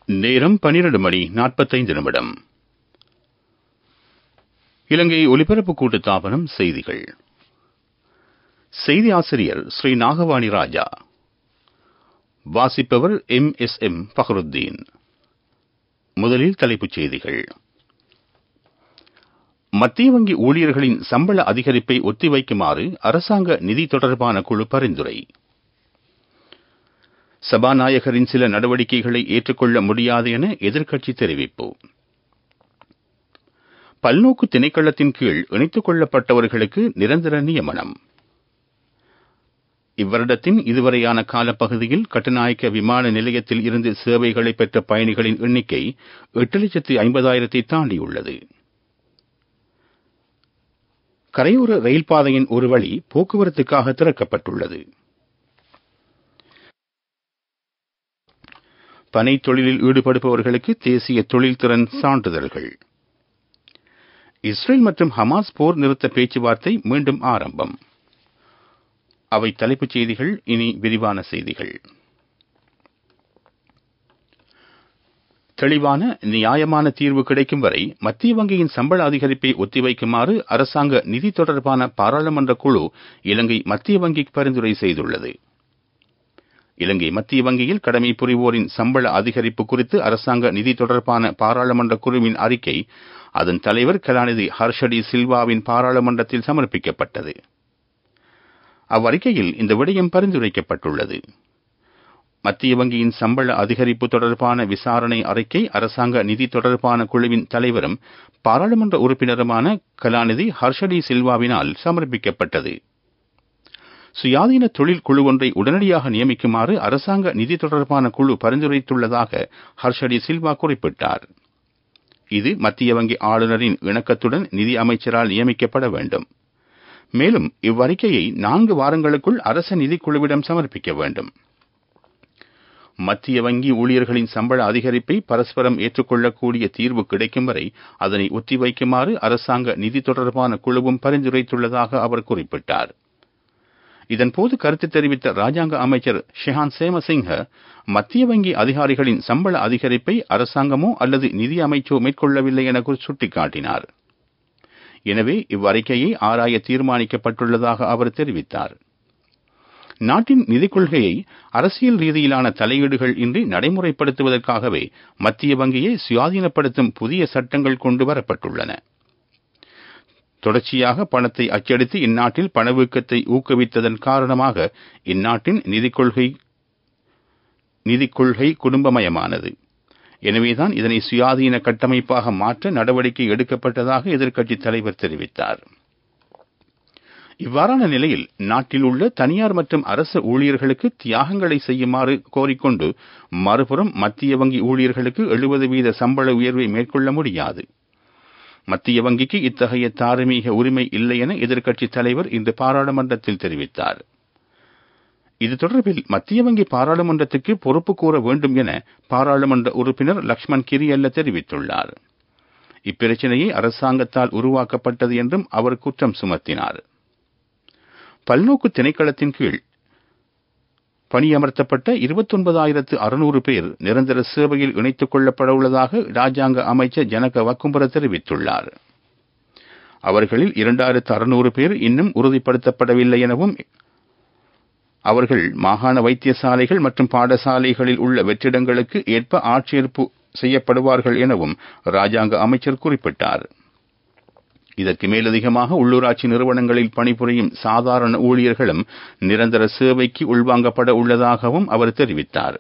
நேரம் பனிரெண்டு மணி நாற்பத்தைந்து நிமிடம் இலங்கை ஒலிபரப்பு கூட்டுத்தாபனம் செய்திகள் செய்தி ஆசிரியர் ஸ்ரீ நாகவாணி ராஜா வாசிப்பவர் எம் எஸ் எம் பஹருத்தீன் முதலில் தலைப்புச் செய்திகள் மத்திய வங்கி ஊழியர்களின் சம்பள அதிகரிப்பை ஒத்திவைக்குமாறு அரசாங்க நிதி தொடர்பான குழு பரிந்துரை சபாநாயகரின் சில நடவடிக்கைகளை ஏற்றுக்கொள்ள முடியாது என எதிர்க்கட்சி தெரிவிப்பு பல்நோக்கு திணைக்களத்தின் கீழ் இணைத்துக் கொள்ளப்பட்டவர்களுக்கு நிரந்தர நியமனம் இவ்வருடத்தின் இதுவரையான காலப்பகுதியில் கட்டுநாயக்க விமான நிலையத்தில் இருந்து சேவைகளை பெற்ற பயணிகளின் எண்ணிக்கை எட்டு லட்சத்து ஐம்பதாயிரத்தை தாண்டியுள்ளது கரையோர ரயில் பாதையின் ஒரு வழி போக்குவரத்துக்காக திறக்கப்பட்டுள்ளது பனை தொழிலில் ஈடுபடுபவர்களுக்கு தேசிய தொழில்திறன் சான்றிதழ்கள் இஸ்ரேல் மற்றும் ஹமாஸ் போர் நிறுத்த பேச்சுவார்த்தை மீண்டும் ஆரம்பம் அவை தலைப்புச் செய்திகள் இனி விரிவான செய்திகள் தெளிவான நியாயமான தீர்வு கிடைக்கும் வரை மத்திய வங்கியின் சம்பள அதிகரிப்பை ஒத்திவைக்குமாறு அரசாங்க நிதி தொடர்பான பாராளுமன்ற குழு இலங்கை மத்திய வங்கிக்கு பரிந்துரை செய்துள்ளது இலங்கை மத்திய வங்கியில் கடமை புரிவோரின் சம்பள அதிகரிப்பு குறித்து அரசாங்க நிதி தொடர்பான பாராளுமன்ற குழுவின் அறிக்கை அதன் தலைவர் கலாநிதி ஹர்ஷடி சில்வாவின் பாராளுமன்றத்தில் சமர்ப்பிக்கப்பட்டது அவ்வறிக்கையில் இந்த விடயம் பரிந்துரைக்கப்பட்டுள்ளது மத்திய வங்கியின் சம்பள அதிகரிப்பு தொடர்பான விசாரணை அறிக்கை அரசாங்க நிதி தொடர்பான குழுவின் தலைவரும் பாராளுமன்ற உறுப்பினருமான கலாநிதி ஹர்ஷடி சில்வாவினால் சமர்ப்பிக்கப்பட்டது சுயாதீன தொழில் குழு ஒன்றை உடனடியாக நியமிக்குமாறு அரசாங்க நிதி தொடர்பான குழு பரிந்துரைத்துள்ளதாக ஹர்ஷடி சில்வா குறிப்பிட்டார் இது மத்திய வங்கி ஆளுநரின் இணக்கத்துடன் நிதி அமைச்சரால் நியமிக்கப்பட வேண்டும் மேலும் இவ்வறிக்கையை நான்கு வாரங்களுக்குள் அரச நிதிக்குழுவிடம் சமர்ப்பிக்க வேண்டும் மத்திய வங்கி ஊழியர்களின் சம்பள அதிகரிப்பை பரஸ்பரம் ஏற்றுக்கொள்ளக்கூடிய தீர்வு கிடைக்கும் வரை அதனை ஒத்திவைக்குமாறு அரசாங்க நிதி தொடர்பான குழுவும் பரிந்துரைத்துள்ளதாக அவர் குறிப்பிட்டார் இதன்போது கருத்து தெரிவித்த ராஜாங்க அமைச்சர் ஷெஹான் சேமசிங்க மத்திய வங்கி அதிகாரிகளின் சம்பள அதிகரிப்பை அரசாங்கமோ அல்லது நிதி அமைச்சோ மேற்கொள்ளவில்லை என சுட்டிக்காட்டினார் எனவே இவ்வறிக்கையை ஆராய தீர்மானிக்கப்பட்டுள்ளதாக அவர் தெரிவித்தார் நாட்டின் நிதிக் கொள்கையை அரசியல் ரீதியிலான தலையீடுகள் இன்றி நடைமுறைப்படுத்துவதற்காகவே மத்திய வங்கியை சுயாதீனப்படுத்தும் புதிய சட்டங்கள் கொண்டு வரப்பட்டுள்ளன தொடர்ச்சியாக பணத்தை அச்சடித்து இந்நாட்டில் பணவீக்கத்தை ஊக்குவித்ததன் காரணமாக இந்நாட்டின் நிதிக் கொள்கை நிதிக் கொள்கை குடும்பமயமானது எனவேதான் இதனை சுயாதீன கட்டமைப்பாக மாற்ற நடவடிக்கை எடுக்கப்பட்டதாக எதிர்க்கட்சித் தலைவர் தெரிவித்தார் இவ்வாறான நிலையில் நாட்டில் உள்ள தனியார் மற்றும் அரசு ஊழியர்களுக்கு தியாகங்களை செய்யுமாறு கோரிக்கொண்டு மறுபுறம் மத்திய வங்கி ஊழியர்களுக்கு எழுபது வீத சம்பள உயர்வை மேற்கொள்ள முடியாது மத்திய வங்கிக்கு இத்தகைய தார்மீக உரிமை இல்லை என எதிர்க்கட்சித் தலைவர் இன்று பாராளுமன்றத்தில் தெரிவித்தார் இது தொடர்பில் மத்திய வங்கி பாராளுமன்றத்துக்கு பொறுப்பு கூற வேண்டும் என பாராளுமன்ற உறுப்பினர் லக்ஷ்மண் கிரியல்ல தெரிவித்துள்ளார் இப்பிரச்சனையை அரசாங்கத்தால் உருவாக்கப்பட்டது என்றும் அவர் குற்றம் சுமத்தினார் பல்நோக்கு திணைக்களத்தின் கீழ் பணியமர்த்தப்பட்ட இருபத்தொன்பதாயிரத்து அறுநூறு பேர் நிரந்தர சேவையில் இணைத்துக் கொள்ளப்பட உள்ளதாக ராஜாங்க அமைச்சர் ஜனக வக்கும்பர தெரிவித்துள்ளார் அவர்களில் இரண்டாயிரத்து அறுநூறு பேர் இன்னும் உறுதிப்படுத்தப்படவில்லை எனவும் அவர்கள் மாகாண வைத்தியசாலைகள் மற்றும் பாடசாலைகளில் உள்ள வெற்றிடங்களுக்கு ஏற்ப ஆட்சேர்ப்பு செய்யப்படுவார்கள் எனவும் ராஜாங்க அமைச்சர் குறிப்பிட்டார் இதற்கு மேலதிகமாக உள்ளூராட்சி நிறுவனங்களில் பணிபுரியும் சாதாரண ஊழியர்களும் நிரந்தர சேவைக்கு உள்வாங்கப்பட உள்ளதாகவும் அவர் தெரிவித்தார்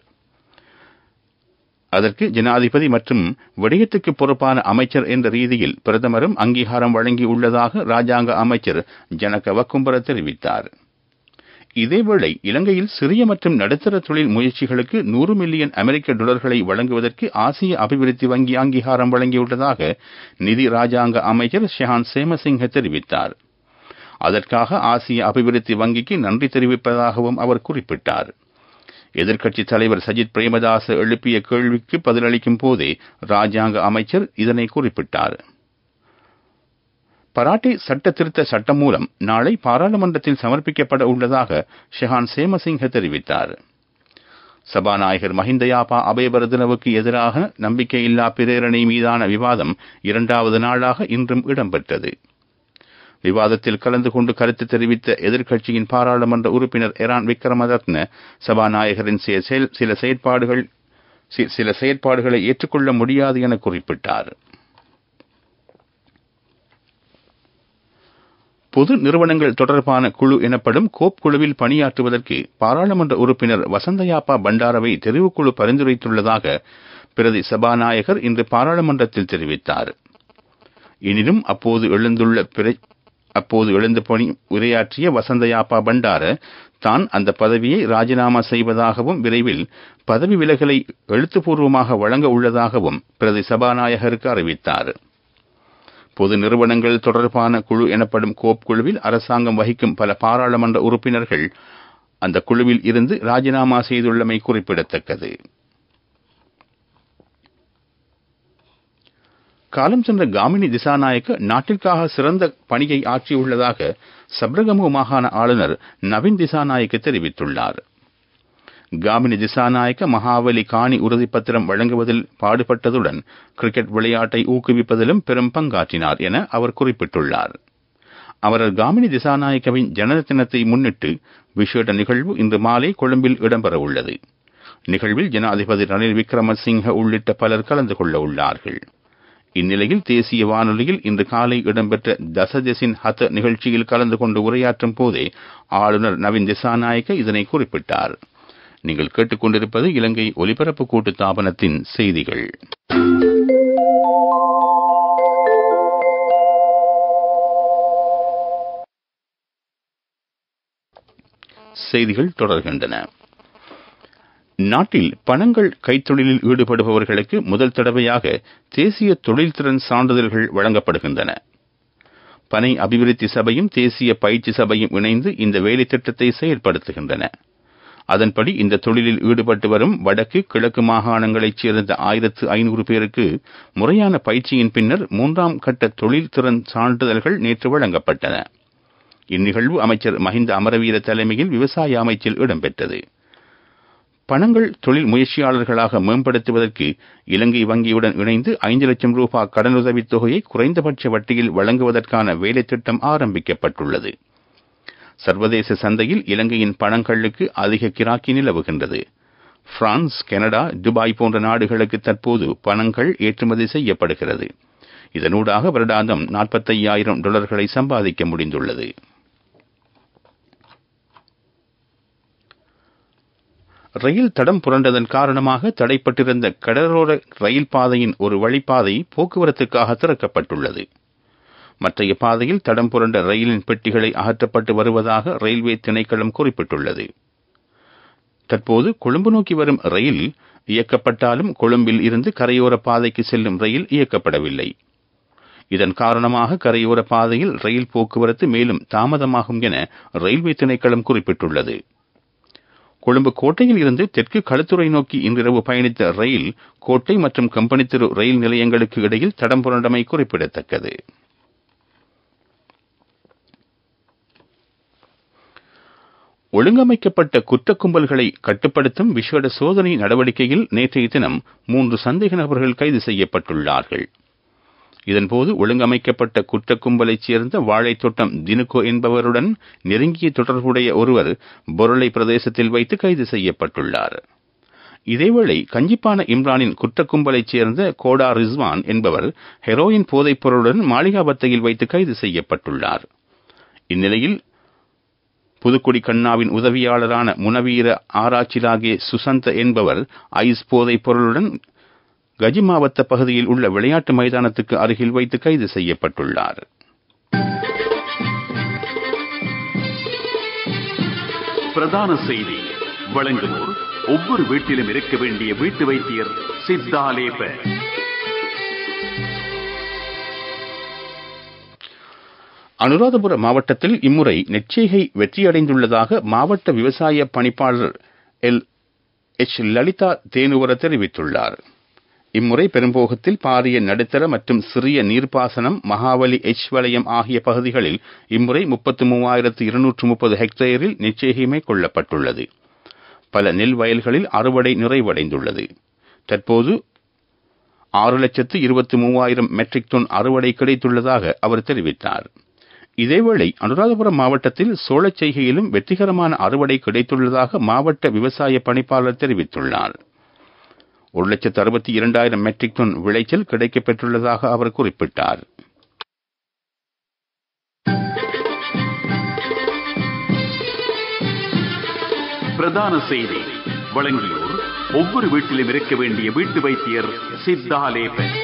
அதற்கு ஜனாதிபதி மற்றும் விடயத்துக்கு பொறுப்பான அமைச்சர் என்ற ரீதியில் பிரதமரும் அங்கீகாரம் வழங்கியுள்ளதாக ராஜாங்க அமைச்சர் ஜனக வக்கும்பர தெரிவித்தார் இதேவேளை இலங்கையில் சிறிய மற்றும் நடுத்தர தொழில் முயற்சிகளுக்கு நூறு மில்லியன் அமெரிக்க டாலர்களை வழங்குவதற்கு ஆசிய அபிவிருத்தி வங்கி அங்கீகாரம் வழங்கியுள்ளதாக நிதி ராஜாங்க அமைச்சர் ஷெஹான் சேமசிங்க தெரிவித்தார் அதற்காக ஆசிய அபிவிருத்தி வங்கிக்கு நன்றி தெரிவிப்பதாகவும் அவர் குறிப்பிட்டார் எதிர்க்கட்சித் தலைவர் சஜித் பிரேமதாச எழுப்பிய கேள்விக்கு பதிலளிக்கும் போதே ராஜாங்க அமைச்சர் இதனை குறிப்பிட்டார் பராட்டே சட்ட திருத்த சட்டம் மூலம் நாளை பாராளுமன்றத்தில் சமர்ப்பிக்கப்பட உள்ளதாக ஷெஹான் சேமசிங்க தெரிவித்தார் சபாநாயகர் மஹிந்தயாபா அபயவர்தனவுக்கு எதிராக நம்பிக்கையில்லா பிரேரணை மீதான விவாதம் இரண்டாவது நாளாக இன்றும் இடம்பெற்றது விவாதத்தில் கலந்து கொண்டு கருத்து தெரிவித்த எதிர்க்கட்சியின் பாராளுமன்ற உறுப்பினர் எரான் விக்ரமரத்ன சபாநாயகரின் சில செயற்பாடுகள் சில செயற்பாடுகளை ஏற்றுக்கொள்ள முடியாது என குறிப்பிட்டார் பொது நிறுவனங்கள் தொடர்பான குழு எனப்படும் கோப் குழுவில் பணியாற்றுவதற்கு பாராளுமன்ற உறுப்பினர் வசந்தயாப்பா பண்டாரவை தெரிவுக்குழு பரிந்துரைத்துள்ளதாக பிரதி சபாநாயகர் இன்று பாராளுமன்றத்தில் தெரிவித்தார் எனினும் அப்போது எழுந்துள்ள அப்போது எழுந்து பணி உரையாற்றிய வசந்தயாப்பா பண்டார தான் அந்த பதவியை ராஜினாமா செய்வதாகவும் விரைவில் பதவி விலகலை எழுத்துப்பூர்வமாக வழங்க உள்ளதாகவும் பிரதி சபாநாயகருக்கு அறிவித்தார் பொது நிறுவனங்கள் தொடர்பான குழு எனப்படும் கோப் குழுவில் அரசாங்கம் வகிக்கும் பல பாராளுமன்ற உறுப்பினர்கள் அந்த குழுவில் இருந்து ராஜினாமா செய்துள்ளமை குறிப்பிடத்தக்கது காலம் சென்ற காமினி திசாநாயக்க நாட்டிற்காக சிறந்த பணியை ஆற்றியுள்ளதாக சப்ரகமு மாகாண ஆளுநர் நவீன் திசாநாயக்க தெரிவித்துள்ளார் காமினி திசாநாயக்க மகாவலி காணி உறுதிப்பத்திரம் வழங்குவதில் பாடுபட்டதுடன் கிரிக்கெட் விளையாட்டை ஊக்குவிப்பதிலும் பெரும் பங்காற்றினார் என அவர் குறிப்பிட்டுள்ளார் அவரது காமினி திசாநாயக்கவின் ஜனன தினத்தை முன்னிட்டு விசேட நிகழ்வு இன்று மாலை கொழும்பில் இடம்பெறவுள்ளது நிகழ்வில் ஜனாதிபதி ரணில் விக்ரமசிங்க உள்ளிட்ட பலர் கலந்து கொள்ள உள்ளார்கள் இந்நிலையில் தேசிய வானொலியில் இன்று காலை இடம்பெற்ற தசஜசின் ஹத நிகழ்ச்சியில் கலந்து கொண்டு உரையாற்றும் போதே ஆளுநர் நவீன் திசாநாயக்க இதனை குறிப்பிட்டார் நீங்கள் கேட்டுக்கொண்டிருப்பது இலங்கை ஒலிபரப்பு கூட்டு தாபனத்தின் செய்திகள் செய்திகள் தொடர்கின்றன நாட்டில் பணங்கள் கைத்தொழிலில் ஈடுபடுபவர்களுக்கு முதல் தடவையாக தேசிய தொழில்திறன் சான்றிதழ்கள் வழங்கப்படுகின்றன பனை அபிவிருத்தி சபையும் தேசிய பயிற்சி சபையும் இணைந்து இந்த வேலை திட்டத்தை செயல்படுத்துகின்றன அதன்படி இந்த தொழிலில் ஈடுபட்டு வரும் வடக்கு கிழக்கு மாகாணங்களைச் சேர்ந்த ஆயிரத்து ஐநூறு பேருக்கு முறையான பயிற்சியின் பின்னர் மூன்றாம் கட்ட தொழில்திறன் சான்றிதழ்கள் நேற்று வழங்கப்பட்டன இந்நிகழ்வு அமைச்சர் மஹிந்த அமரவீர தலைமையில் விவசாய அமைச்சில் இடம்பெற்றது பணங்கள் தொழில் முயற்சியாளர்களாக மேம்படுத்துவதற்கு இலங்கை வங்கியுடன் இணைந்து ஐந்து லட்சம் ரூபாய் கடனுதவித் தொகையை குறைந்தபட்ச வட்டியில் வழங்குவதற்கான வேலைத்திட்டம் ஆரம்பிக்கப்பட்டுள்ளது சர்வதேச சந்தையில் இலங்கையின் பணங்களுக்கு அதிக கிராக்கி நிலவுகின்றது பிரான்ஸ் கனடா துபாய் போன்ற நாடுகளுக்கு தற்போது பணங்கள் ஏற்றுமதி செய்யப்படுகிறது இதனூடாக வருடாந்தம் நாற்பத்தையாயிரம் டாலர்களை சம்பாதிக்க முடிந்துள்ளது ரயில் தடம் புரண்டதன் காரணமாக தடைப்பட்டிருந்த கடலோர ரயில் பாதையின் ஒரு வழிப்பாதை போக்குவரத்துக்காக திறக்கப்பட்டுள்ளது மற்றைய பாதையில் தடம் புரண்ட ரயிலின் பெட்டிகளை அகற்றப்பட்டு வருவதாக ரயில்வே திணைக்களம் குறிப்பிட்டுள்ளது தற்போது கொழும்பு நோக்கி வரும் ரயில் இயக்கப்பட்டாலும் கொழும்பில் இருந்து கரையோர பாதைக்கு செல்லும் ரயில் இயக்கப்படவில்லை இதன் காரணமாக கரையோர பாதையில் ரயில் போக்குவரத்து மேலும் தாமதமாகும் என ரயில்வே திணைக்களம் குறிப்பிட்டுள்ளது கொழும்பு கோட்டையில் இருந்து தெற்கு களுத்துறை நோக்கி இன்றிரவு பயணித்த ரயில் கோட்டை மற்றும் கம்பெனி தெரு ரயில் நிலையங்களுக்கு இடையில் தடம் புரண்டமை குறிப்பிடத்தக்கது ஒழுங்கமைக்கப்பட்ட குற்ற கும்பல்களை கட்டுப்படுத்தும் விசேட சோதனை நடவடிக்கையில் நேற்றைய தினம் மூன்று சந்தேக நபர்கள் கைது செய்யப்பட்டுள்ளார்கள் இதன்போது ஒழுங்கமைக்கப்பட்ட குற்ற கும்பலைச் சேர்ந்த வாழைத்தோட்டம் தினுகோ என்பவருடன் நெருங்கிய தொடர்புடைய ஒருவர் பொருளை பிரதேசத்தில் வைத்து கைது செய்யப்பட்டுள்ளார் இதேவேளை கஞ்சிப்பான இம்ரானின் குற்ற கும்பலைச் சேர்ந்த கோடா ரிஸ்வான் என்பவர் ஹெரோயின் போதைப் பொருளுடன் மாளிகாபத்தையில் வைத்து கைது செய்யப்பட்டுள்ளார் இந்நிலையில் புதுக்குடி கண்ணாவின் உதவியாளரான முனவீர ஆராய்ச்சிலாகே சுசந்த என்பவர் ஐஸ் போதைப் பொருளுடன் கஜிமாவத்த பகுதியில் உள்ள விளையாட்டு மைதானத்துக்கு அருகில் வைத்து கைது செய்யப்பட்டுள்ளார் பிரதான செய்தி வழங்குவோர் ஒவ்வொரு வீட்டிலும் இருக்க வேண்டிய வீட்டு வைத்தியர் சித்தாலேப அனுராதபுர மாவட்டத்தில் இம்முறை நெச்சேகை வெற்றியடைந்துள்ளதாக மாவட்ட விவசாய பணிப்பாளர் எல் எச் லலிதா தேனுவர தெரிவித்துள்ளார் இம்முறை பெரும்போகத்தில் பாரிய நடுத்தர மற்றும் சிறிய நீர்ப்பாசனம் மகாவலி எச் வலயம் ஆகிய பகுதிகளில் இம்முறை முப்பத்து மூவாயிரத்து இருநூற்று முப்பது ஹெக்டேரில் நிச்சயமே கொள்ளப்பட்டுள்ளது பல நெல் வயல்களில் அறுவடை நிறைவடைந்துள்ளது தற்போது ஆறு லட்சத்து இருபத்தி மூவாயிரம் மெட்ரிக் டன் அறுவடை கிடைத்துள்ளதாக அவர் தெரிவித்தார் இதேவேளை அனுராதபுரம் மாவட்டத்தில் சோளச் செய்கையிலும் வெற்றிகரமான அறுவடை கிடைத்துள்ளதாக மாவட்ட விவசாய பணிப்பாளர் தெரிவித்துள்ளார் ஒரு லட்சத்து அறுபத்தி இரண்டாயிரம் மெட்ரிக் டன் விளைச்சல் கிடைக்கப் பெற்றுள்ளதாக அவர் குறிப்பிட்டார் பிரதான செய்தி வழங்கியோர் ஒவ்வொரு வீட்டிலும் இருக்க வேண்டிய வீட்டு வைத்தியர் சித்தாலேபன்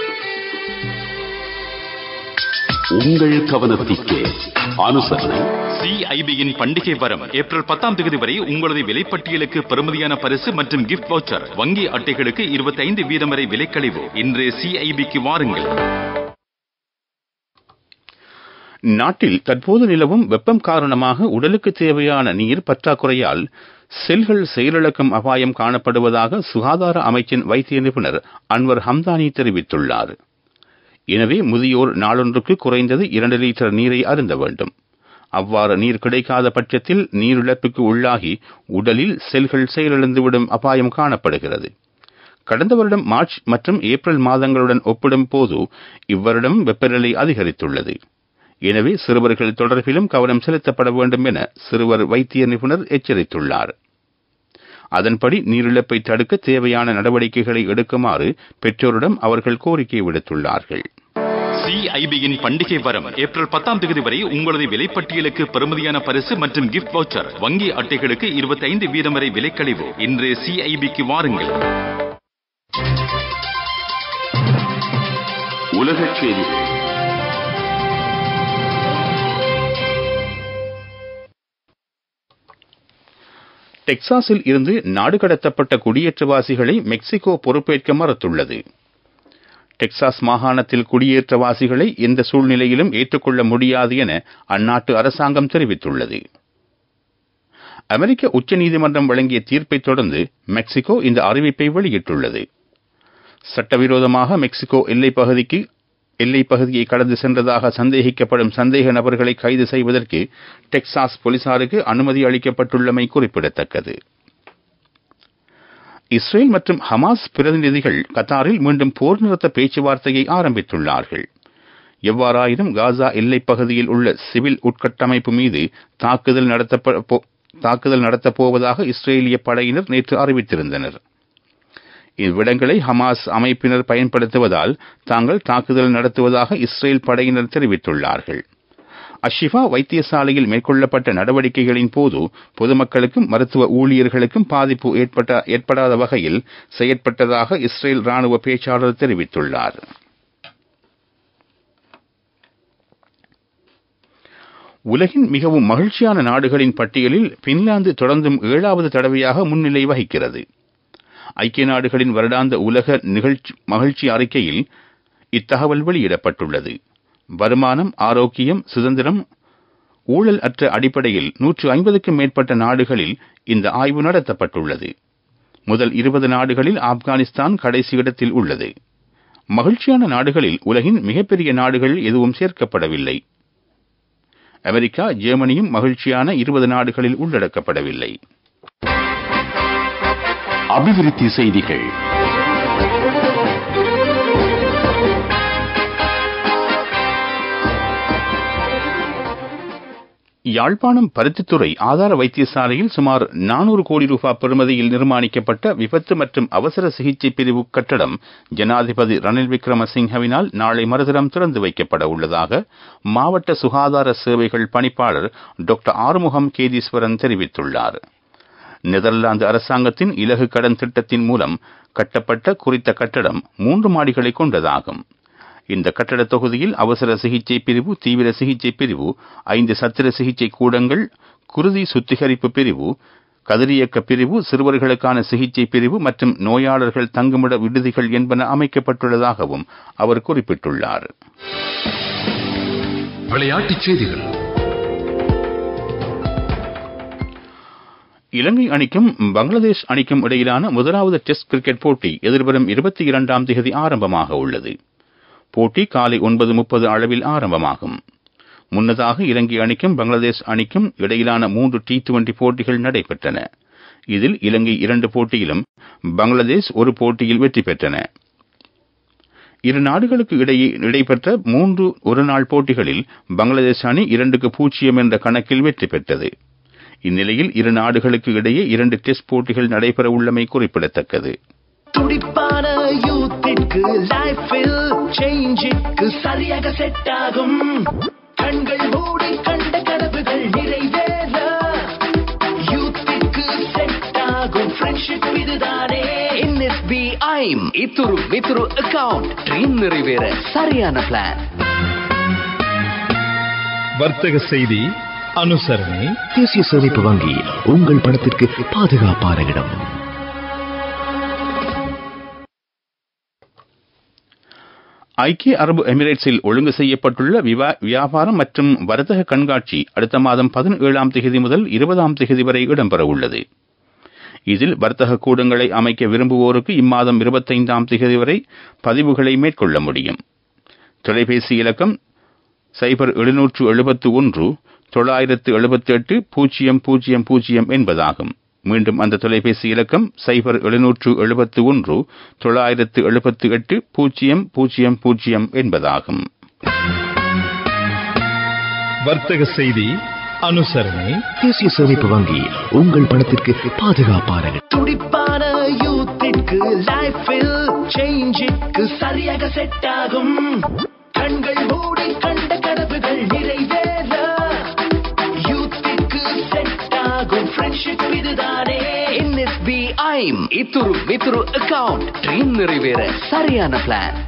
உங்கள் கவனத்திற்கு அனுசரணை சிஐபியின் பண்டிகை வரும் ஏப்ரல் பத்தாம் தேதி வரை உங்களது விலைப்பட்டியலுக்கு பெறுமதியான பரிசு மற்றும் கிஃப்ட் வவுச்சர் வங்கி அட்டைகளுக்கு 25 வீதம் வரை விலைக்கழிவு இன்று சிஐபிக்கு வாருங்கள் நாட்டில் தற்போது நிலவும் வெப்பம் காரணமாக உடலுக்கு தேவையான நீர் பற்றாக்குறையால் செல்கள் செயலிழக்கும் அபாயம் காணப்படுவதாக சுகாதார அமைச்சின் வைத்திய நிபுணர் அன்வர் ஹம்தானி தெரிவித்துள்ளார் எனவே முதியோர் நாளொன்றுக்கு குறைந்தது இரண்டு லிட்டர் நீரை அருந்த வேண்டும் அவ்வாறு நீர் கிடைக்காத பட்சத்தில் நீரிழப்புக்கு உள்ளாகி உடலில் செல்கள் செயலிழந்துவிடும் அபாயம் காணப்படுகிறது கடந்த வருடம் மார்ச் மற்றும் ஏப்ரல் மாதங்களுடன் ஒப்பிடும் போது இவ்வருடம் வெப்பநிலை அதிகரித்துள்ளது எனவே சிறுவர்கள் தொடர்பிலும் கவனம் செலுத்தப்பட வேண்டும் என சிறுவர் வைத்திய நிபுணர் எச்சரித்துள்ளார் அதன்படி நீரிழப்பை தடுக்க தேவையான நடவடிக்கைகளை எடுக்குமாறு பெற்றோரிடம் அவர்கள் கோரிக்கை விடுத்துள்ளார்கள் சிஐபியின் பண்டிகை வரும் ஏப்ரல் பத்தாம் தேதி வரை உங்களது விலைப்பட்டியலுக்கு பெறுமதியான பரிசு மற்றும் கிஃப்ட் வவுச்சர் வங்கி அட்டைகளுக்கு 25 வீதம் வரை விலைக்கழிவு இன்று சிஐபிக்கு வாருங்கள் உலகச் செய்திகள் டெக்சாஸில் இருந்து நாடு கடத்தப்பட்ட குடியேற்றவாசிகளை மெக்சிகோ பொறுப்பேற்க மறுத்துள்ளது டெக்சாஸ் மாகாணத்தில் குடியேற்றவாசிகளை எந்த சூழ்நிலையிலும் ஏற்றுக்கொள்ள முடியாது என அந்நாட்டு அரசாங்கம் தெரிவித்துள்ளது அமெரிக்க உச்சநீதிமன்றம் வழங்கிய தீர்ப்பை தொடர்ந்து மெக்சிகோ இந்த அறிவிப்பை வெளியிட்டுள்ளது சட்டவிரோதமாக மெக்சிகோ எல்லைப் பகுதிக்கு எல்லைப் பகுதியை கடந்து சென்றதாக சந்தேகிக்கப்படும் சந்தேக நபர்களை கைது செய்வதற்கு டெக்சாஸ் போலீசாருக்கு அனுமதி அளிக்கப்பட்டுள்ளமை குறிப்பிடத்தக்கது இஸ்ரேல் மற்றும் ஹமாஸ் பிரதிநிதிகள் கத்தாரில் மீண்டும் போர் நிறுத்த பேச்சுவார்த்தையை ஆரம்பித்துள்ளார்கள் எவ்வாறாயினும் காசா எல்லைப் பகுதியில் உள்ள சிவில் உட்கட்டமைப்பு மீது தாக்குதல் நடத்தப்ப தாக்குதல் நடத்தப் போவதாக இஸ்ரேலிய படையினர் நேற்று அறிவித்திருந்தனர் இவ்விடங்களை ஹமாஸ் அமைப்பினர் பயன்படுத்துவதால் தாங்கள் தாக்குதல் நடத்துவதாக இஸ்ரேல் படையினர் தெரிவித்துள்ளார்கள் அஷிஃபா வைத்தியசாலையில் மேற்கொள்ளப்பட்ட நடவடிக்கைகளின் போது பொதுமக்களுக்கும் மருத்துவ ஊழியர்களுக்கும் பாதிப்பு ஏற்பட்ட ஏற்படாத வகையில் செயற்பட்டதாக இஸ்ரேல் ராணுவ பேச்சாளர் தெரிவித்துள்ளார் உலகின் மிகவும் மகிழ்ச்சியான நாடுகளின் பட்டியலில் பின்லாந்து தொடர்ந்தும் ஏழாவது தடவையாக முன்னிலை வகிக்கிறது ஐக்கிய நாடுகளின் வருடாந்த உலக நிகழ்ச்சி மகிழ்ச்சி அறிக்கையில் இத்தகவல் வெளியிடப்பட்டுள்ளது வருமானம் ஆரோக்கியம் சுதந்திரம் ஊழல் அற்ற அடிப்படையில் நூற்று ஐம்பதுக்கும் மேற்பட்ட நாடுகளில் இந்த ஆய்வு நடத்தப்பட்டுள்ளது முதல் இருபது நாடுகளில் ஆப்கானிஸ்தான் கடைசி இடத்தில் உள்ளது மகிழ்ச்சியான நாடுகளில் உலகின் மிகப்பெரிய நாடுகள் எதுவும் சேர்க்கப்படவில்லை அமெரிக்கா ஜெர்மனியும் மகிழ்ச்சியான இருபது நாடுகளில் உள்ளடக்கப்படவில்லை அபிவிருத்தி செய்திகள் யாழ்ப்பாணம் பருத்தித்துறை ஆதார வைத்தியசாலையில் சுமார் நானூறு கோடி ரூபாய் பெறுமதியில் நிர்மாணிக்கப்பட்ட விபத்து மற்றும் அவசர சிகிச்சை பிரிவு கட்டடம் ஜனாதிபதி ரணில் விக்ரமசிங்கவினால் நாளை மறுதினம் திறந்து வைக்கப்பட உள்ளதாக மாவட்ட சுகாதார சேவைகள் பணிப்பாளர் டாக்டர் ஆறுமுகம் கேதீஸ்வரன் தெரிவித்துள்ளார் நெதர்லாந்து அரசாங்கத்தின் இலகு கடன் திட்டத்தின் மூலம் கட்டப்பட்ட குறித்த கட்டடம் மூன்று மாடிகளை கொண்டதாகும் இந்த கட்டட தொகுதியில் அவசர சிகிச்சை பிரிவு தீவிர சிகிச்சை பிரிவு ஐந்து சத்திர சிகிச்சை கூடங்கள் குருதி சுத்திகரிப்பு பிரிவு கதிரியக்க பிரிவு சிறுவர்களுக்கான சிகிச்சை பிரிவு மற்றும் நோயாளர்கள் தங்குமிட விடுதிகள் என்பன அமைக்கப்பட்டுள்ளதாகவும் அவர் குறிப்பிட்டுள்ளார் விளையாட்டுச் செய்திகள் இலங்கை அணிக்கும் பங்களாதேஷ் அணிக்கும் இடையிலான முதலாவது டெஸ்ட் கிரிக்கெட் போட்டி எதிர்வரும் இருபத்தி இரண்டாம் தேதி ஆரம்பமாக உள்ளது போட்டி காலை ஒன்பது முப்பது அளவில் ஆரம்பமாகும் முன்னதாக இலங்கை அணிக்கும் பங்களாதேஷ் அணிக்கும் இடையிலான மூன்று டி டுவெண்டி போட்டிகள் நடைபெற்றன இதில் இலங்கை இரண்டு போட்டியிலும் பங்களாதேஷ் ஒரு போட்டியில் வெற்றி பெற்றன இரு நாடுகளுக்கு இடையே நடைபெற்ற மூன்று ஒருநாள் போட்டிகளில் பங்களாதேஷ் அணி இரண்டுக்கு பூஜ்ஜியம் என்ற கணக்கில் வெற்றி பெற்றது இந்நிலையில் இரு நாடுகளுக்கு இடையே இரண்டு டெஸ்ட் போட்டிகள் நடைபெற உள்ளமை குறிப்பிடத்தக்கது துடிப்பான யூத்திற்கு லைஃபில் சேஞ்சிற்கு சரியாக செட் ஆகும் கண்கள் மூடி கண்ட கனவுகள் நிறைவேற யூத்திற்கு செட் ஆகும் ஃப்ரெண்ட்ஷிப் இதுதானே என்எஸ்பி ஐம் இத்துரு மித்துரு அக்கவுண்ட் ட்ரீம் நிறைவேற சரியான பிளான் வர்த்தக செய்தி அனுசரணை தேசிய சேமிப்பு வங்கி உங்கள் பணத்திற்கு பாதுகாப்பான இடம் ஐக்கிய அரபு எமிரேட்ஸில் ஒழுங்கு செய்யப்பட்டுள்ள விவா- வியாபாரம் மற்றும் வர்த்தக கண்காட்சி அடுத்த மாதம் பதினேழாம் தேதி முதல் இருபதாம் தேதி வரை இடம்பெற உள்ளது இதில் வர்த்தக கூடங்களை அமைக்க விரும்புவோருக்கு இம்மாதம் இருபத்தைந்தாம் தேதி வரை பதிவுகளை மேற்கொள்ள முடியும் தொலைபேசி இலக்கம் சைபர் எழுநூற்று எழுபத்து ஒன்று தொள்ளாயிரத்து எழுபத்தி எட்டு பூஜ்ஜியம் பூஜ்ஜியம் பூஜ்ஜியம் என்பதாகும் மீண்டும் அந்த தொலைபேசி இலக்கம் சைபர் எழுநூற்று எழுபத்து ஒன்று தொள்ளாயிரத்து எழுபத்து எட்டு பூஜ்ஜியம் பூஜ்ஜியம் பூஜ்ஜியம் என்பதாகும் வர்த்தக செய்தி அனுசரணை தேசிய சேமிப்பு வங்கி உங்கள் பணத்திற்கு பாதுகாப்பான இடம் துடிப்பான யூத்திற்கு லைஃபில் சேஞ்சிற்கு சரியாக செட் ஆகும் கண்கள் மூடி கண்ட கனவுகள் நிறைவேற யூத்திற்கு செட் ஆகும் ஃப்ரெண்ட்ஷிப் இதுதானே என்எஸ்பி ஐம் இத்துரு மித்துரு அக்கவுண்ட் ட்ரீம் நிறைவேற சரியான பிளான்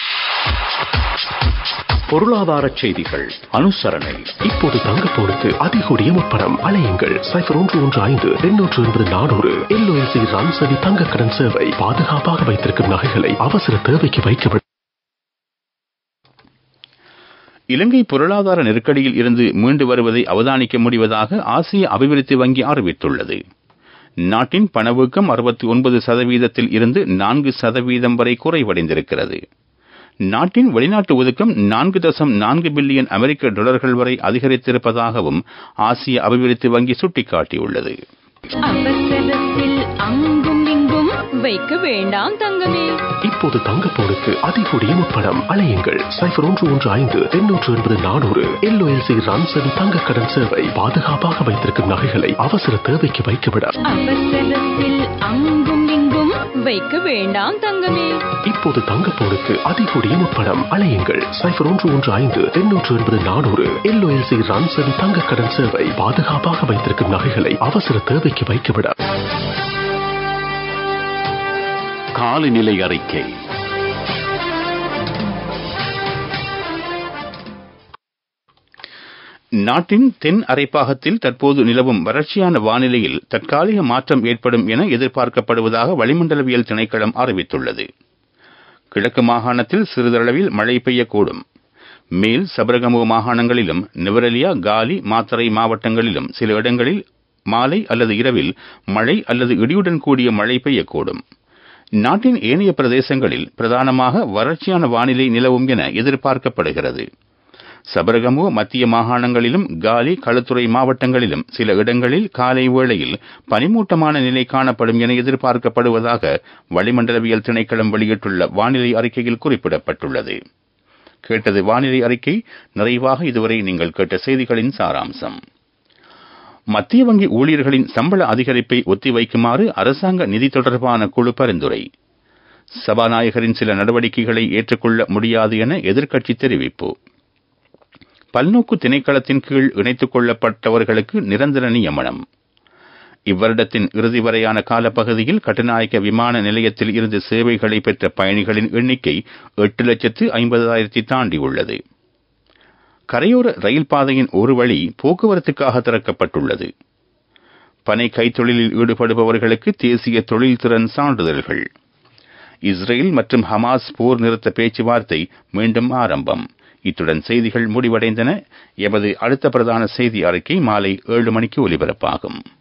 பொருளாதார செய்திகள் அனுசரணை இப்போது தங்கப்போனுக்கு அதிகூடிய முப்பணம் அலையுங்கள் சைபர் ஒன்று ஒன்று ஐந்து எண்ணூற்று எண்பது நானூறு எல்ஓஎல்சி ரன்சவி தங்க கடன் சேவை பாதுகாப்பாக வைத்திருக்கும் நகைகளை அவசர தேவைக்கு வைக்கப்படும் இலங்கை பொருளாதார நெருக்கடியில் இருந்து மீண்டு வருவதை அவதானிக்க முடிவதாக ஆசிய அபிவிருத்தி வங்கி அறிவித்துள்ளது நாட்டின் பணவீக்கம் அறுபத்தி ஒன்பது சதவீதத்தில் இருந்து நான்கு சதவீதம் வரை குறைவடைந்திருக்கிறது நாட்டின் வெளிநாட்டு ஒதுக்கம் நான்கு தசம் நான்கு பில்லியன் அமெரிக்க டாலர்கள் வரை அதிகரித்திருப்பதாகவும் ஆசிய அபிவிருத்தி வங்கி சுட்டிக்காட்டியுள்ளது அவசரத்தில் அங்கும் இங்கும் வைக்க வேண்டாம் தங்கமே இப்போது தங்கப்போனுக்கு அதிகூடிய முப்பணம் அலையுங்கள் சைபர் ஒன்று ஒன்று ஐந்து எண்ணூற்று எண்பது நானூறு எல்ஓஎல்சி ரன்சவி தங்க கடன் சேவை பாதுகாப்பாக வைத்திருக்கும் நகைகளை அவசர தேவைக்கு வைக்கப்பட அவசரத்தில் அங்கும் இங்கும் வைக்க வேண்டாம் தங்கமே இப்போது தங்கப்போனுக்கு அதிகூடிய முப்பணம் அலையுங்கள் சைபர் ஒன்று ஒன்று ஐந்து எண்ணூற்று எண்பது நானூறு எல்ஓஎல்சி ரன்சவி தங்க கடன் சேவை பாதுகாப்பாக வைத்திருக்கும் நகைகளை அவசர தேவைக்கு வைக்கப்பட காலநிலை அறிக்கை நாட்டின் தென் அரைப்பாகத்தில் தற்போது நிலவும் வறட்சியான வானிலையில் தற்காலிக மாற்றம் ஏற்படும் என எதிர்பார்க்கப்படுவதாக வளிமண்டலவியல் திணைக்களம் அறிவித்துள்ளது கிழக்கு மாகாணத்தில் சிறிதளவில் மழை பெய்யக்கூடும் மேல் சபரகமுக மாகாணங்களிலும் நிவரலியா காலி மாத்தறை மாவட்டங்களிலும் சில இடங்களில் மாலை அல்லது இரவில் மழை அல்லது இடியுடன் கூடிய மழை பெய்யக்கூடும் நாட்டின் ஏனைய பிரதேசங்களில் பிரதானமாக வறட்சியான வானிலை நிலவும் என எதிர்பார்க்கப்படுகிறது சபரகமுக மத்திய மாகாணங்களிலும் காலி களுத்துறை மாவட்டங்களிலும் சில இடங்களில் காலை வேளையில் பனிமூட்டமான நிலை காணப்படும் என எதிர்பார்க்கப்படுவதாக வளிமண்டலவியல் திணைக்களம் வெளியிட்டுள்ள வானிலை அறிக்கையில் குறிப்பிடப்பட்டுள்ளது கேட்டது வானிலை அறிக்கை நிறைவாக இதுவரை நீங்கள் கேட்ட செய்திகளின் சாராம்சம் மத்திய வங்கி ஊழியர்களின் சம்பள அதிகரிப்பை ஒத்திவைக்குமாறு அரசாங்க நிதி தொடர்பான குழு பரிந்துரை சபாநாயகரின் சில நடவடிக்கைகளை ஏற்றுக்கொள்ள முடியாது என எதிர்க்கட்சி தெரிவிப்பு பல்நோக்கு திணைக்களத்தின் கீழ் இணைத்துக் கொள்ளப்பட்டவர்களுக்கு நிரந்தர நியமனம் இவ்வருடத்தின் இறுதி வரையான காலப்பகுதியில் கட்டுநாயக்க விமான நிலையத்தில் இருந்து சேவைகளை பெற்ற பயணிகளின் எண்ணிக்கை எட்டு லட்சத்து ஐம்பதாயிரத்தி தாண்டியுள்ளது கரையோர ரயில் பாதையின் ஒரு வழி போக்குவரத்துக்காக திறக்கப்பட்டுள்ளது பனை கைத்தொழிலில் ஈடுபடுபவர்களுக்கு தேசிய தொழில்திறன் சான்றிதழ்கள் இஸ்ரேல் மற்றும் ஹமாஸ் போர் நிறுத்த பேச்சுவார்த்தை மீண்டும் ஆரம்பம் இத்துடன் செய்திகள் முடிவடைந்தன எமது அடுத்த பிரதான செய்தி அறிக்கை மாலை ஏழு மணிக்கு ஒலிபரப்பாகும்